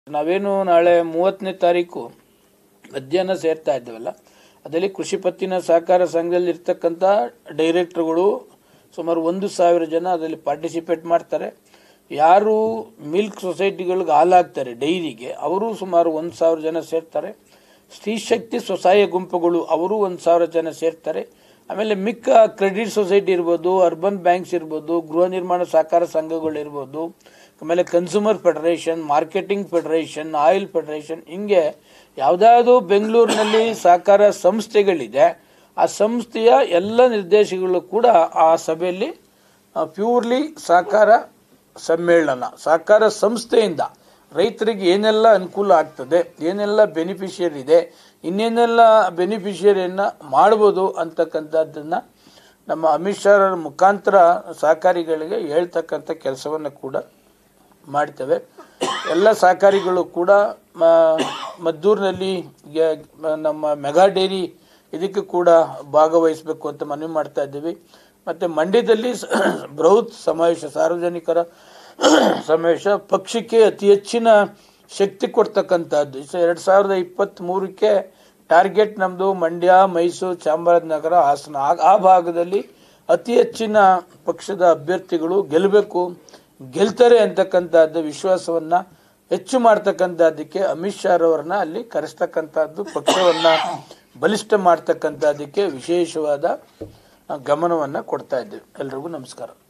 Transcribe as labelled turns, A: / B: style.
A: ನಾವೇನು ನಾಳೆ ಮೂವತ್ತನೇ ತಾರೀಕು ಮಧ್ಯಾಹ್ನ ಸೇರ್ತಾ ಇದ್ದೇವಲ್ಲ ಅದರಲ್ಲಿ ಕೃಷಿ ಪತ್ತಿನ ಸಹಕಾರ ಸಂಘದಲ್ಲಿ ಇರ್ತಕ್ಕಂಥ ಡೈರೆಕ್ಟರ್ಗಳು ಸುಮಾರು ಒಂದು ಸಾವಿರ ಜನ ಅದರಲ್ಲಿ ಪಾರ್ಟಿಸಿಪೇಟ್ ಮಾಡ್ತಾರೆ ಯಾರು ಮಿಲ್ಕ್ ಸೊಸೈಟಿಗಳಿಗೆ ಹಾಲಾಗ್ತಾರೆ ಡೈರಿಗೆ ಅವರು ಸುಮಾರು ಒಂದು ಸಾವಿರ ಜನ ಸೇರ್ತಾರೆ ಸ್ತ್ರೀ ಶಕ್ತಿ ಸ್ವಸಹಾಯ ಗುಂಪುಗಳು ಅವರು ಒಂದು ಸಾವಿರ ಜನ ಸೇರ್ತಾರೆ ಆಮೇಲೆ ಮಿಕ್ಕ ಕ್ರೆಡಿಟ್ ಸೊಸೈಟಿ ಇರ್ಬೋದು ಅರ್ಬನ್ ಬ್ಯಾಂಕ್ಸ್ ಇರ್ಬೋದು ಗೃಹ ನಿರ್ಮಾಣ ಸಹಕಾರ ಸಂಘಗಳು ಇರ್ಬೋದು ಆಮೇಲೆ consumer federation marketing federation oil federation ಹಿಂಗೆ ಯಾವುದಾದ್ರು ಬೆಂಗಳೂರಿನಲ್ಲಿ ಸಹಕಾರ ಸಂಸ್ಥೆಗಳಿದೆ ಆ ಸಂಸ್ಥೆಯ ಎಲ್ಲ ನಿರ್ದೇಶಕಗಳು ಕೂಡ ಆ ಸಭೆಯಲ್ಲಿ ಪ್ಯೂರ್ಲಿ ಸಹಕಾರ ಸಮ್ಮೇಳನ ಸಹಕಾರ ಸಂಸ್ಥೆಯಿಂದ ರೈತರಿಗೆ ಏನೆಲ್ಲ ಅನುಕೂಲ ಆಗ್ತದೆ ಏನೆಲ್ಲ ಬೆನಿಫಿಷಿಯರಿ ಇದೆ ಇನ್ನೇನೆಲ್ಲ ಬೆನಿಫಿಷಿಯರಿಯನ್ನು ಮಾಡ್ಬೋದು ಅಂತಕ್ಕಂಥದ್ದನ್ನು ನಮ್ಮ ಅಮಿತ್ ಶಾ ಅವರ ಮುಖಾಂತರ ಸಹಕಾರಿಗಳಿಗೆ ಹೇಳ್ತಕ್ಕಂಥ ಕೆಲಸವನ್ನು ಕೂಡ ಮಾಡ್ತೇವೆ ಎಲ್ಲ ಸಹಕಾರಿಗಳು ಕೂಡ ಮ- ಮದ್ದೂರಿನಲ್ಲಿ ಗೆ- ನಮ್ಮ ಮೆಗಾ ಡೈರಿ ಇದಕ್ಕೆ ಕೂಡ ಭಾಗವಹಿಸಬೇಕು ಅಂತ ಮನವಿ ಮಾಡ್ತಾ ಇದ್ದೀವಿ ಮತ್ತು ಮಂಡ್ಯದಲ್ಲಿ ಸ- ಬೃಹತ್ ಸಮಾವೇಶ ಸಾರ್ವಜನಿಕರ ಸಮಾವೇಶ ಪಕ್ಷಕ್ಕೆ ಅತಿ ಹೆಚ್ಚಿನ ಶಕ್ತಿ ಕೊಡ್ತಕ್ಕಂಥದ್ದು ಎರಡು ಸಾವಿರದ ಇಪ್ಪತ್ತ್ ಮೂರಕ್ಕೆ ಟಾರ್ಗೆಟ್ ನಮ್ಮದು ಮಂಡ್ಯ ಮೈಸೂರು ಚಾಮರಾಜನಗರ ಹಾಸನ ಆ- ಆ ಭಾಗದಲ್ಲಿ ಅತಿ ಹೆಚ್ಚಿನ ಪಕ್ಷದ ಅಭ್ಯರ್ಥಿಗಳು ಗೆಲ್ಲಬೇಕು ಗೆಲ್ತಾರೆ ಅಂತಕ್ಕಂಥದ್ದು ವಿಶ್ವಾಸವನ್ನ ಹೆಚ್ಚು ಮಾಡ್ತಕ್ಕಂಥದ್ದಕ್ಕೆ ಅಮಿತ್ ಶಾ ಅವರನ್ನ ಅಲ್ಲಿ ಕರೆಸ್ತಕ್ಕಂಥದ್ದು ಪಕ್ಷವನ್ನ ಬಲಿಷ್ಠ ಮಾಡ್ತಕ್ಕಂಥದ್ದಕ್ಕೆ ವಿಶೇಷವಾದ ಆ, ಗಮನವನ್ನ ಕೊಡ್ತಾ ಇದ್ದೇವೆ ಎಲ್ರಿಗೂ ನಮಸ್ಕಾರ